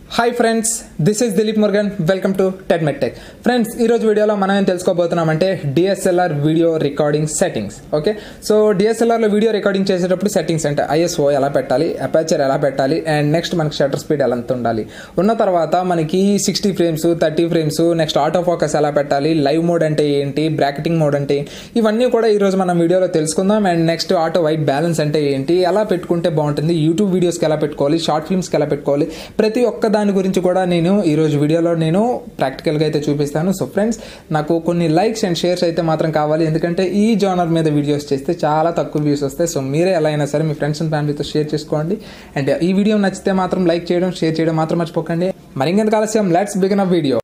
Hi friends this is Dileep Murugan welcome to Ted Met Tech friends ఈరోజు వీడియోలో మనం ఏం తెలుసుకోబోతున్నామంటే DSLR video recording settings okay so డిఎస్ఎల్ఆర్లో వీడియో రికార్డింగ్ చేసేటప్పుడు సెట్టింగ్స్ అంటే ఐఎస్ఓ ఎలా పెట్టాలి అపాచర్ ఎలా పెట్టాలి అండ్ నెక్స్ట్ మనకి షటర్ స్పీడ్ ఎలా ఎంత ఉండాలి ఉన్న తర్వాత మనకి sixty frames thirty frames next auto focus ఎలా పెట్టాలి లైవ్ మోడ్ అంటే ఏంటి బ్రాకెటింగ్ మోడ్ అంటే ఏంటి? ఇవన్నీ కూడా ఈరోజు మనం వీడియోలో తెలుసుకుందాం and next auto white balance అంటే ఏంటి ఎలా పెట్టుకుంటే బాగుంటుంది యూట్యూబ్ వీడియోస్కి ఎలా పెట్టుకోవాలి షార్ట్ ఫిల్మ్స్కి ఎలా పెట్టుకోవాలి ప్రతి ఒక్క దాని గురించి కూడా నేను ఈరోజు వీడియోలో నేను ప్రాక్టికల్గా అయితే చూపిస్తాను సో ఫ్రెండ్స్ నాకు కొన్ని లైక్స్ అండ్ షేర్స్ అయితే మాత్రం కావాలి ఎందుకంటే ఈ జానర్ మీద వీడియోస్ చేస్తే చాలా తక్కువ వ్యూస్ వస్తాయి సో మీరే ఎలా అయినా సరే మీ ఫ్రెండ్స్ అండ్ ఫ్యామిలీతో షేర్ చేసుకోండి అండ్ ఈ వీడియో నచ్చితే మాత్రం లైక్ చేయడం షేర్ చేయడం మాత్రం మర్చిపోకండి మరి ఇంకెందుకు ఆలస్యం let's begin up video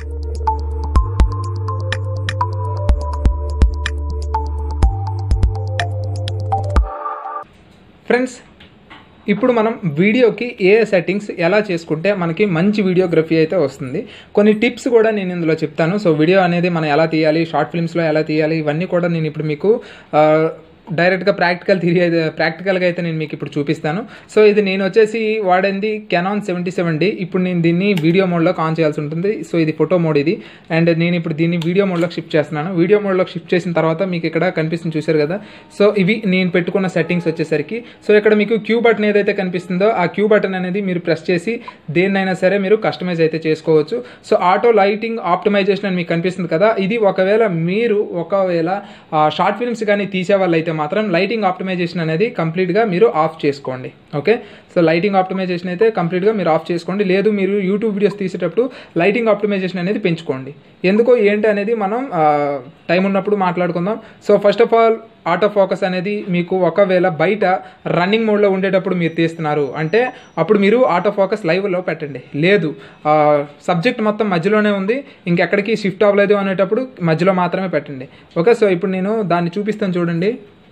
friends ఇప్పుడు మనం వీడియోకి ఏ సెట్టింగ్స్ ఎలా చేసుకుంటే మనకి మంచి వీడియోగ్రఫీ అయితే వస్తుంది కొన్ని టిప్స్ కూడా నేను ఇందులో చెప్తాను సో వీడియో అనేది మనం ఎలా తీయాలి షార్ట్ ఫిల్మ్స్లో ఎలా తీయాలి ఇవన్నీ కూడా నేను ఇప్పుడు మీకు ఆ, డైరెక్ట్గా ప్రాక్టికల్ థియరీ అయితే ప్రాక్టికల్గా అయితే నేను మీకు ఇప్పుడు చూపిస్తాను సో ఇది నేను వచ్చేసి వాడింది కెనాన్ సెవెంటీ సెవెన్ డి ఇప్పుడు నేను దీన్ని వీడియో మోడ్లో ఆన్ చేయాల్సి ఉంటుంది సో ఇది ఫోటో మోడ్ ఇది అండ్ నేను ఇప్పుడు దీన్ని వీడియో మోడ్లోకి షిఫ్ట్ చేస్తున్నాను వీడియో మోడ్లోకి షిఫ్ట్ చేసిన తర్వాత మీకు ఇక్కడ కనిపిస్తుంది చూశారు కదా సో ఇవి నేను పెట్టుకున్న సెట్టింగ్స్ వచ్చేసరికి సో ఇక్కడ మీకు క్యూ బటన్ ఏదైతే కనిపిస్తుందో ఆ క్యూ బటన్ అనేది మీరు ప్రెస్ చేసి దేన్నైనా సరే మీరు కస్టమైజ్ అయితే చేసుకోవచ్చు సో ఆటో లైటింగ్ ఆప్టిమైజేషన్ అని మీకు కనిపిస్తుంది కదా ఇది ఒకవేళ మీరు ఒకవేళ షార్ట్ ఫిల్మ్స్ కానీ తీసే వాళ్ళు అయితే మాత్రం లైటింగ్ ఆప్టిమైజేషన్ అనేది కంప్లీట్గా మీరు ఆఫ్ చేసుకోండి ఓకే సో లైటింగ్ ఆప్టిమైజేషన్ అయితే కంప్లీట్గా మీరు ఆఫ్ చేసుకోండి లేదు మీరు యూట్యూబ్ వీడియోస్ తీసేటప్పుడు లైటింగ్ ఆప్టిమైజేషన్ అనేది పెంచుకోండి ఎందుకో ఏంటి అనేది మనం టైం ఉన్నప్పుడు మాట్లాడుకుందాం so first of all auto focus అనేది మీకు ఒకవేళ బయట రన్నింగ్ మోడ్లో ఉండేటప్పుడు మీరు తీస్తున్నారు అంటే అప్పుడు మీరు ఆటో ఫోకస్ లైవ్లో పెట్టండి లేదు సబ్జెక్ట్ మొత్తం మధ్యలోనే ఉంది ఇంకెక్కడికి షిఫ్ట్ అవ్వలేదు అనేటప్పుడు మధ్యలో మాత్రమే పెట్టండి ఓకే సో ఇప్పుడు నేను దాన్ని చూపిస్తాను చూడండి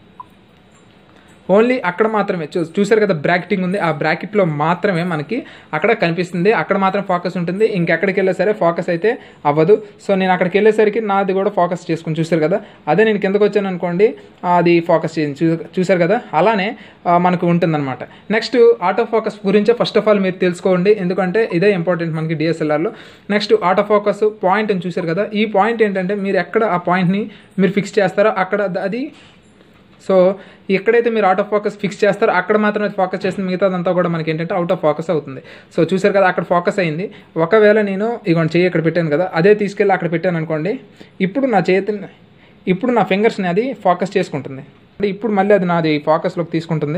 ఓన్లీ అక్కడ మాత్రమే చూ చూసారు కదా బ్రాకెటింగ్ ఉంది ఆ బ్రాకెట్లో మాత్రమే మనకి అక్కడ కనిపిస్తుంది అక్కడ మాత్రం ఫోకస్ ఉంటుంది ఇంకెక్కడికి వెళ్ళే సరే ఫోకస్ అయితే అవ్వదు సో నేను అక్కడికి వెళ్ళేసరికి నాది కూడా ఫోకస్ చేసుకుని చూసారు కదా అదే నేను కిందకు వచ్చాను అనుకోండి అది ఫోకస్ చేయండి చూ చూసారు కదా అలానే ఆ, మనకు ఉంటుందన్నమాట నెక్స్ట్ ఆటో ఫోకస్ గురించి ఫస్ట్ ఆఫ్ ఆల్ మీరు తెలుసుకోండి ఎందుకంటే ఇదే ఇంపార్టెంట్ మనకి డిఎస్ఎల్ఆర్లో నెక్స్ట్ ఆటో ఫోకస్ పాయింట్ అని చూసారు కదా ఈ పాయింట్ ఏంటంటే మీరు ఎక్కడ ఆ పాయింట్ని మీరు ఫిక్స్ చేస్తారో అక్కడ అది సో ఎక్కడైతే మీరు అవుట్ ఆఫ్ ఫోకస్ ఫిక్స్ చేస్తారో అక్కడ మాత్రమే ఫోకస్ చేసిన మిగతాదంతా కూడా మనకి ఏంటంటే అవుట్ ఆఫ్ ఫోకస్ అవుతుంది సో చూసారు కదా అక్కడ ఫోకస్ అయింది ఒకవేళ నేను ఇగోండి చెయ్యి ఇక్కడ పెట్టాను కదా అదే తీసుకెళ్ళి అక్కడ పెట్టాను అనుకోండి ఇప్పుడు నా చేతిని ఇప్పుడు నా ఫింగర్స్ని అది ఫోకస్ చేసుకుంటుంది అంటే ఇప్పుడు మళ్ళీ అది నాది ఫోకస్లోకి తీసుకుంటుంది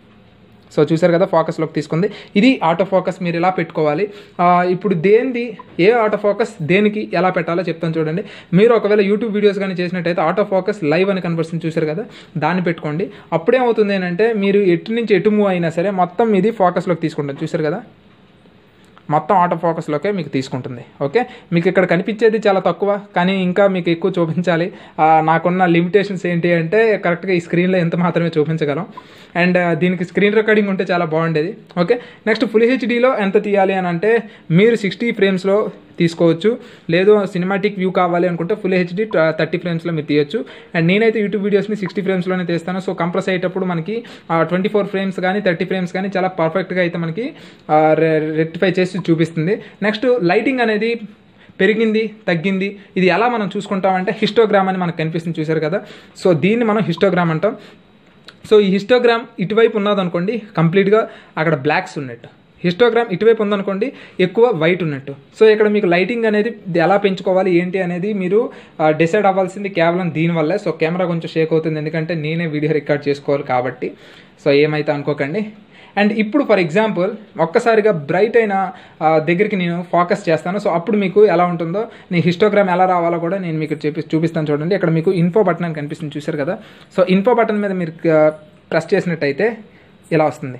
సో చూసారు కదా ఫోకస్లోకి తీసుకుంది ఇది ఆటో ఫోకస్ మీరు ఎలా పెట్టుకోవాలి ఆ, ఇప్పుడు దేనిది ఏ ఆటో ఫోకస్ దేనికి ఎలా పెట్టాలో చెప్తాను చూడండి మీరు ఒకవేళ యూట్యూబ్ వీడియోస్ కానీ చేసినట్టయితే ఆటో ఫోకస్ లైవ్ అని కనబడుతుంది చూసారు కదా దాన్ని పెట్టుకోండి అప్పుడేమవుతుంది ఏంటంటే మీరు ఎటు నుంచి ఎటు మూవ్ అయినా సరే మొత్తం ఇది ఫోకస్లోకి తీసుకుంటారు చూసారు కదా మొత్తం ఆటో ఫోకస్లోకే మీకు తీసుకుంటుంది ఓకే మీకు ఇక్కడ కనిపించేది చాలా తక్కువ కానీ ఇంకా మీకు ఎక్కువ చూపించాలి ఆ, నాకున్న లిమిటేషన్స్ ఏంటి అంటే కరెక్ట్గా ఈ స్క్రీన్లో ఎంత మాత్రమే చూపించగలం అండ్ దీనికి స్క్రీన్ రికార్డింగ్ ఉంటే చాలా బాగుండేది ఓకే నెక్స్ట్ ఫుల్ హెచ్డీలో ఎంత తీయాలి అని అంటే మీరు సిక్స్టీ ఫ్రేమ్స్లో తీసుకోవచ్చు లేదు సినిమాటిక్ వ్యూ కావాలి అనుకుంటే ఫుల్ హెచ్డీ థర్టీ ఫ్రేమ్స్లో మీరు తీయొచ్చు అండ్ నేనైతే యూట్యూబ్ వీడియోస్ని సిక్స్టీ ఫ్రేమ్స్లోనే తీస్తాను సో కంప్రెస్ అయ్యేటప్పుడు మనకి ట్వంటీ ఫోర్ ఫ్రేమ్స్ కానీ థర్టీ ఫ్రేమ్స్ కానీ చాలా పర్ఫెక్ట్గా అయితే మనకి రెక్టిఫై చేసి చూపిస్తుంది నెక్స్ట్ లైటింగ్ అనేది పెరిగింది తగ్గింది ఇది ఎలా మనం చూసుకుంటామంటే హిస్టోగ్రామ్ అని మనకు కనిపిస్తుంది చూసారు కదా సో దీన్ని మనం హిస్టోగ్రామ్ అంటాం సో ఈ హిస్టోగ్రామ్ ఇటువైపు ఉన్నదనుకోండి కంప్లీట్గా అక్కడ బ్లాక్స్ ఉన్నట్టు హిస్టోగ్రామ్ ఇటువైపు ఉందనుకోండి ఎక్కువ వైట్ ఉన్నట్టు సో ఇక్కడ మీకు లైటింగ్ అనేది ఇది ఎలా పెంచుకోవాలి ఏంటి అనేది మీరు డిసైడ్ అవ్వాల్సింది కేవలం దీనివల్లే సో కెమెరా కొంచెం షేక్ అవుతుంది ఎందుకంటే నేనే వీడియో రికార్డ్ చేసుకోవాలి కాబట్టి సో ఏమైతే అనుకోకండి అండ్ ఇప్పుడు ఫర్ ఎగ్జాంపుల్ ఒక్కసారిగా బ్రైట్ అయిన ఆ, దగ్గరికి నేను ఫోకస్ చేస్తాను సో అప్పుడు మీకు ఎలా ఉంటుందో నీ హిస్టోగ్రామ్ ఎలా రావాలో కూడా నేను మీకు చూపి చూపిస్తాను చూడండి ఇక్కడ మీకు ఇన్ఫో బటన్ అని కనిపిస్తుంది చూసారు కదా సో ఇన్ఫో బటన్ మీద మీరు ప్రెస్ చేసినట్టయితే ఇలా వస్తుంది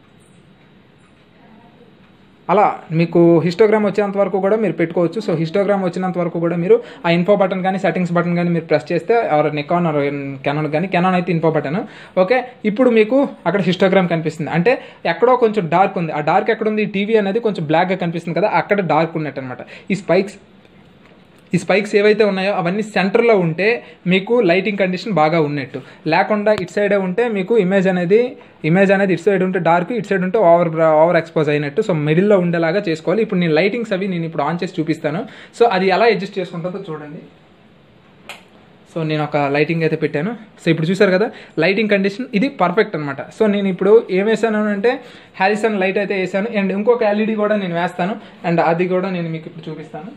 అలా మీకు హిస్టోగ్రామ్ వచ్చేంత వరకు కూడా మీరు పెట్టుకోవచ్చు సో హిస్టోగ్రామ్ వచ్చినంత వరకు కూడా మీరు ఆ ఇన్ఫో బటన్ కానీ సెట్టింగ్స్ బటన్ కానీ మీరు ప్రెస్ చేస్తే ఆర్ నికాన్ ఆర్ కెనాన్ కానీ కెనాన్ అయితే ఇన్ఫో బటన్ ఓకే ఇప్పుడు మీకు అక్కడ హిస్టోగ్రామ్ కనిపిస్తుంది అంటే ఎక్కడో కొంచెం డార్క్ ఉంది ఆ డార్క్ ఎక్కడ ఉంది టీవీ అనేది కొంచెం బ్లాక్గా కనిపిస్తుంది కదా అక్కడ డార్క్ ఉన్నట్టు అనమాట ఈ స్పైక్స్ ఈ స్పైక్స్ ఏవైతే ఉన్నాయో అవన్నీ సెంటర్లో ఉంటే మీకు లైటింగ్ కండిషన్ బాగా ఉన్నట్టు లేకుండా ఇటు సైడే ఉంటే మీకు ఇమేజ్ అనేది ఇమేజ్ అనేది ఇటు సైడ్ ఉంటే డార్క్ ఇటు సైడ్ ఉంటే ఓవర్ ఓవర్ ఎక్స్పోజ్ అయినట్టు సో మిడిల్లో ఉండేలాగా చేసుకోవాలి ఇప్పుడు నేను లైటింగ్స్ అవి నేను ఇప్పుడు ఆన్ చేసి చూపిస్తాను సో అది ఎలా అడ్జస్ట్ చేసుకుంటుందో చూడండి సో నేను ఒక లైటింగ్ అయితే పెట్టాను సో ఇప్పుడు చూసారు కదా లైటింగ్ కండిషన్ ఇది పర్ఫెక్ట్ అనమాట సో నేను ఇప్పుడు ఏం వేసాను అంటే హ్యారిసన్ లైట్ అయితే వేసాను అండ్ ఇంకొక ఎల్ఈడి కూడా నేను వేస్తాను అండ్ అది కూడా నేను మీకు ఇప్పుడు చూపిస్తాను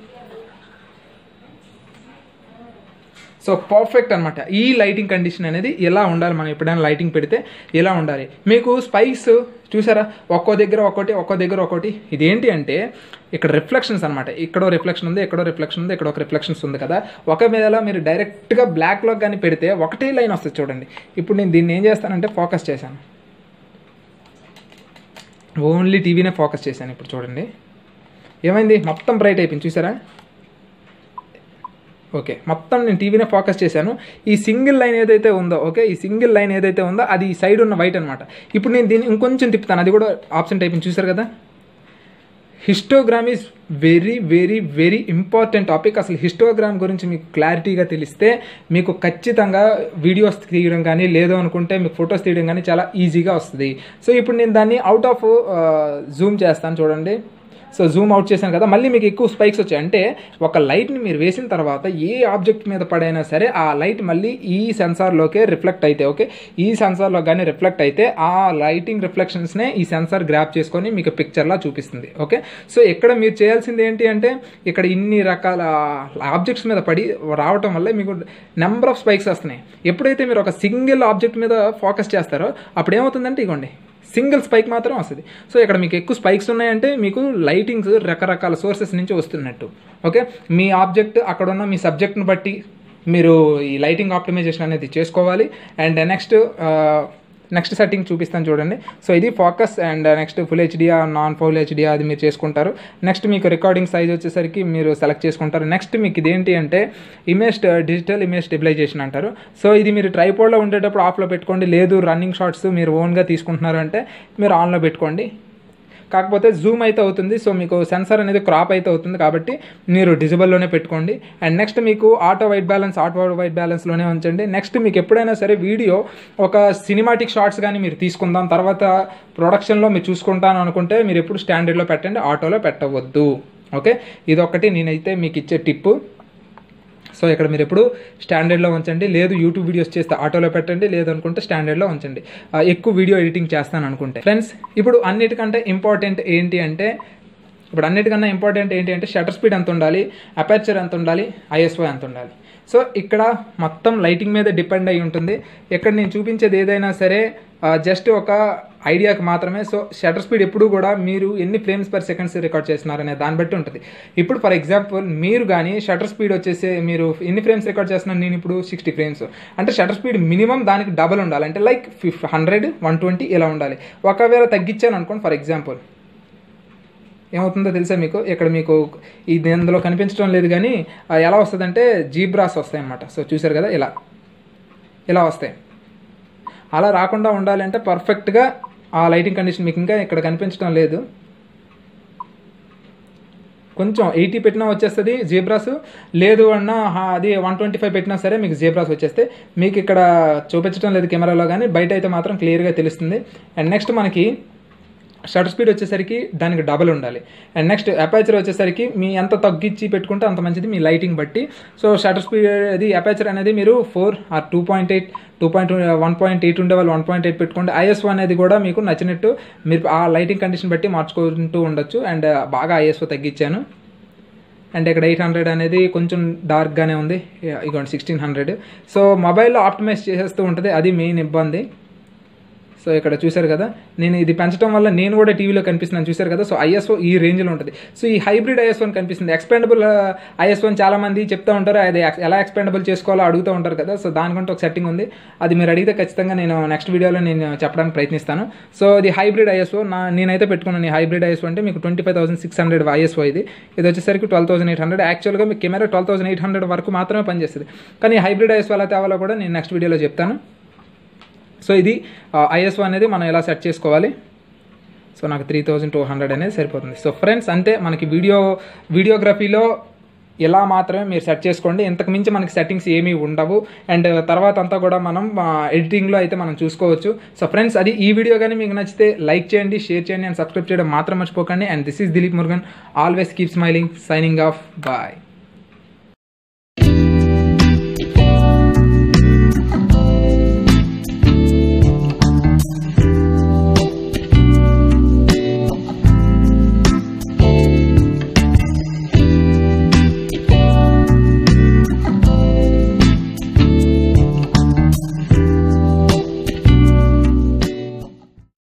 సో పర్ఫెక్ట్ అనమాట ఈ లైటింగ్ కండిషన్ అనేది ఎలా ఉండాలి మనం ఎప్పుడైనా లైటింగ్ పెడితే ఎలా ఉండాలి మీకు స్పైస్ చూసారా ఒక్కో దగ్గర ఒక్కోటి ఒక్కో దగ్గర ఒక్కోటి ఇదేంటి అంటే ఇక్కడ రిఫ్లెక్షన్స్ అనమాట ఇక్కడో రిఫ్లెక్షన్ ఉంది ఎక్కడో రిఫ్లెక్షన్ ఉంది ఇక్కడ ఒక రిఫ్లెక్షన్స్ ఉంది కదా ఒకవేళ మీరు డైరెక్ట్గా బ్లాక్లో కానీ పెడితే ఒకటే లైన్ వస్తుంది చూడండి ఇప్పుడు నేను దీన్ని ఏం చేస్తానంటే ఫోకస్ చేశాను ఓన్లీ టీవీనే ఫోకస్ చేశాను ఇప్పుడు చూడండి ఏమైంది మొత్తం బ్రైట్ అయిపోయింది చూసారా ఓకే మొత్తం నేను టీవీనే ఫోకస్ చేశాను ఈ సింగిల్ లైన్ ఏదైతే ఉందో ఓకే ఈ సింగిల్ లైన్ ఏదైతే ఉందో అది ఈ సైడ్ ఉన్న వైట్ అనమాట ఇప్పుడు నేను దీన్ని ఇంకొంచెం తిప్పుతాను అది కూడా ఆప్షన్ అయిపోయింది చూసారు కదా histogram is very very very important topic అసలు హిస్టోగ్రామ్ గురించి మీకు క్లారిటీగా తెలిస్తే మీకు ఖచ్చితంగా వీడియోస్ తీయడం కానీ లేదు అనుకుంటే మీకు ఫొటోస్ తీయడం కానీ చాలా ఈజీగా వస్తుంది సో ఇప్పుడు నేను దాన్ని అవుట్ ఆఫ్ జూమ్ చేస్తాను చూడండి సో జూమ్ అవుట్ చేశాను కదా మళ్ళీ మీకు ఎక్కువ స్పైక్స్ వచ్చాయి అంటే ఒక లైట్ని మీరు వేసిన తర్వాత ఏ ఆబ్జెక్ట్ మీద పడైనా సరే ఆ లైట్ మళ్ళీ ఈ సెన్సార్లోకే రిఫ్లెక్ట్ అయితే ఓకే ఈ సెన్సార్లో కానీ రిఫ్లెక్ట్ అయితే ఆ లైటింగ్ రిఫ్లెక్షన్స్నే ఈ సెన్సార్ గ్రాప్ చేసుకొని మీకు పిక్చర్లా చూపిస్తుంది ఓకే సో ఇక్కడ మీరు చేయాల్సింది ఏంటి అంటే ఇక్కడ ఇన్ని రకాల ఆబ్జెక్ట్స్ మీద పడి రావటం వల్ల మీకు నెంబర్ ఆఫ్ స్పైక్స్ వస్తున్నాయి ఎప్పుడైతే మీరు ఒక సింగిల్ ఆబ్జెక్ట్ మీద ఫోకస్ చేస్తారో అప్పుడు ఏమవుతుందంటే ఇగోండి సింగిల్ స్పైక్ మాత్రం వస్తుంది సో ఇక్కడ మీకు ఎక్కువ స్పైక్స్ ఉన్నాయంటే మీకు లైటింగ్స్ రకరకాల సోర్సెస్ నుంచి వస్తున్నట్టు ఓకే మీ ఆబ్జెక్ట్ అక్కడ ఉన్న మీ సబ్జెక్ట్ని బట్టి మీరు ఈ లైటింగ్ ఆప్టిమైజేషన్ అనేది చేసుకోవాలి అండ్ నెక్స్ట్ నెక్స్ట్ సెట్టింగ్ చూపిస్తాను చూడండి సో ఇది focus and next full HDR non full HDR అది మీరు చేసుకుంటారు నెక్స్ట్ మీకు రికార్డింగ్ సైజ్ వచ్చేసరికి మీరు సెలెక్ట్ చేసుకుంటారు నెక్స్ట్ మీకు ఇదేంటి అంటే ఇమేజ్ డిజిటల్ ఇమేజ్ స్టెబిలైజేషన్ అంటారు సో ఇది మీరు ట్రైపోడ్లో ఉండేటప్పుడు ఆఫ్లో పెట్టుకోండి లేదు రన్నింగ్ షాట్స్ మీరు ఓన్గా తీసుకుంటున్నారు అంటే మీరు ఆన్లో పెట్టుకోండి కాకపోతే జూమ్ అయితే అవుతుంది సో మీకు సెన్సార్ అనేది క్రాప్ అయితే అవుతుంది కాబట్టి మీరు డిజిబుల్లోనే పెట్టుకోండి అండ్ నెక్స్ట్ మీకు auto white balance auto white బ్యాలెన్స్లోనే ఉంచండి నెక్స్ట్ మీకు ఎప్పుడైనా సరే వీడియో ఒక సినిమాటిక్ షార్ట్స్ కానీ మీరు తీసుకుందాం తర్వాత ప్రొడక్షన్లో మీరు చూసుకుంటాను అనుకుంటే మీరు ఎప్పుడు స్టాండర్డ్లో పెట్టండి ఆటోలో పెట్టవద్దు ఓకే ఇదొకటి నేనైతే మీకు ఇచ్చే టిప్పు సో ఇక్కడ మీరు ఎప్పుడు స్టాండర్డ్లో ఉంచండి లేదు యూట్యూబ్ వీడియోస్ చేస్తే ఆటోలో పెట్టండి లేదు అనుకుంటే స్టాండర్డ్లో ఉంచండి ఆ, ఎక్కువ వీడియో ఎడిటింగ్ చేస్తాను అనుకుంటే ఫ్రెండ్స్ ఇప్పుడు అన్నిటికంటే ఇంపార్టెంట్ ఏంటి అంటే ఇప్పుడు అన్నిటికన్నా ఇంపార్టెంట్ ఏంటి అంటే షటర్ స్పీడ్ ఎంత ఉండాలి అపర్చర్ ఎంత ఉండాలి ఐఎస్ఓ ఎంత ఉండాలి సో ఇక్కడ మొత్తం లైటింగ్ మీద డిపెండ్ అయి ఉంటుంది ఇక్కడ నేను చూపించేది ఏదైనా సరే జస్ట్ ఒక ఐడియాకి మాత్రమే సో షటర్ స్పీడ్ ఎప్పుడు కూడా మీరు ఎన్ని ఫ్రేమ్స్ పర్ సెకండ్స్ రికార్డ్ చేస్తున్నారనే దాన్ని బట్టి ఉంటుంది ఇప్పుడు ఫర్ ఎగ్జాంపుల్ మీరు కానీ షటర్ స్పీడ్ వచ్చేసి మీరు ఎన్ని ఫ్రేమ్స్ రికార్డ్ చేస్తున్నాను నేను ఇప్పుడు సిక్స్టీ ఫ్రేమ్స్ అంటే షటర్ స్పీడ్ మినిమం దానికి డబల్ ఉండాలి అంటే like five hundred one twenty ఇలా ఉండాలి ఒకవేళ తగ్గించాను అనుకోండి ఫర్ ఎగ్జాంపుల్ ఏమవుతుందో తెలుసా మీకు ఇక్కడ మీకు ఇది ఇందులో కనిపించడం లేదు కానీ ఆ, ఎలా వస్తుందంటే జీబ్రాస్ వస్తాయి అన్నమాట సో చూసారు కదా ఇలా ఇలా వస్తాయి అలా రాకుండా ఉండాలి అంటే పర్ఫెక్ట్గా ఆ లైటింగ్ కండిషన్ మీకు ఇంకా ఇక్కడ కనిపించడం లేదు కొంచెం ఎయిటీ పెట్టినా వచ్చేస్తుంది జీబ్రాస్ లేదు అన్న హా, అది వన్ ట్వంటీ ఫైవ్ పెట్టినా సరే మీకు జీబ్రాస్ వచ్చేస్తే మీకు ఇక్కడ చూపించడం లేదు కెమెరాలో కానీ బయట అయితే మాత్రం క్లియర్గా తెలుస్తుంది అండ్ నెక్స్ట్ మనకి షటర్ స్పీడ్ వచ్చేసరికి దానికి డబల్ ఉండాలి అండ్ నెక్స్ట్ అపాచర్ వచ్చేసరికి మీ ఎంత తగ్గించి పెట్టుకుంటే అంత మంచిది మీ లైటింగ్ బట్టి సో షటర్ స్పీడ్ అది అపాచర్ అనేది మీరు four or two point eight two point one point eight ఉండే వాళ్ళు వన్ పాయింట్ ఎయిట్ పెట్టుకోండి ఐఎస్ఓ అనేది కూడా మీకు నచ్చినట్టు మీరు ఆ లైటింగ్ కండిషన్ బట్టి మార్చుకుంటూ ఉండొచ్చు అండ్ బాగా ఐఎస్ఓ తగ్గించాను అండ్ ఇక్కడ ఎయిట్ హండ్రెడ్ అనేది కొంచెం డార్క్గానే ఉంది ఇగోండి సిక్స్టీన్ హండ్రెడ్ సో మొబైల్లో ఆప్టిమైజ్ చేసేస్తూ ఉంటుంది అది మెయిన్ ఇబ్బంది సో ఇక్కడ చూశారు కదా నేను ఇది పెంచడం వల్ల నేను కూడా టీవీలో కనిపిస్తున్నాను చూశారు కదా సో ఐఎస్ఓ ఈ రేంజ్లో ఉంటుంది సో ఈ హైబ్రిడ్ ఐఎస్ఓ అని కనిపిస్తుంది ఎక్స్పెండబుల్ ఐఎస్ఓ అని చాలా మంది చెప్తూ ఉంటారు అది ఎక్స్- ఎలా ఎక్స్పెండబుల్ చేసుకోవాలో అడుగుతూ ఉంటారు కదా సో దానికంటే ఒక సెట్టింగ్ ఉంది అది మీరు అడిగితే ఖచ్చితంగా నేను నెక్స్ట్ వీడియోలో నేను చెప్పడానికి ప్రయత్నిస్తాను సో ఇది హైబ్రిడ్ ఐఎస్ఓ నా నేనైతే పెట్టుకున్నాను ఈ హైబ్రిడ్ ఐఎస్ఓ అంటే మీకు twenty five thousand six hundred ISO ఇది ఇది వచ్చేసరికి ట్వెల్వ్ థౌసండ్ ఎయిట్ హండ్రెడ్ యాక్చువల్గా మీ camera twelve thousand eight hundred వరకు మాత్రమే పనిచేస్తుంది కానీ హైబ్రిడ్ ఐఎస్ఓ ఎలా తేవాలో కూడా నేను నెక్స్ట్ వీడియోలో చెప్తాను సో ఇది ఐఎస్ఓ అనేది మనం ఎలా సెట్ చేసుకోవాలి సో నాకు త్రీ థౌజండ్ టూ హండ్రెడ్ అనేది సరిపోతుంది సో ఫ్రెండ్స్ అంతే మనకి వీడియో వీడియోగ్రఫీలో ఇలా మాత్రమే మీరు సెట్ చేసుకోండి ఇంతకు మించి మనకి సెట్టింగ్స్ ఏమీ ఉండవు అండ్ తర్వాత అంతా కూడా మనం ఎడిటింగ్లో అయితే మనం చూసుకోవచ్చు సో ఫ్రెండ్స్ అది ఈ వీడియో కానీ మీకు నచ్చితే లైక్ చేయండి షేర్ చేయండి అండ్ సబ్స్క్రైబ్ చేయడం మాత్రం మర్చిపోకండి and this is Dileep Murugan always keep smiling signing off bye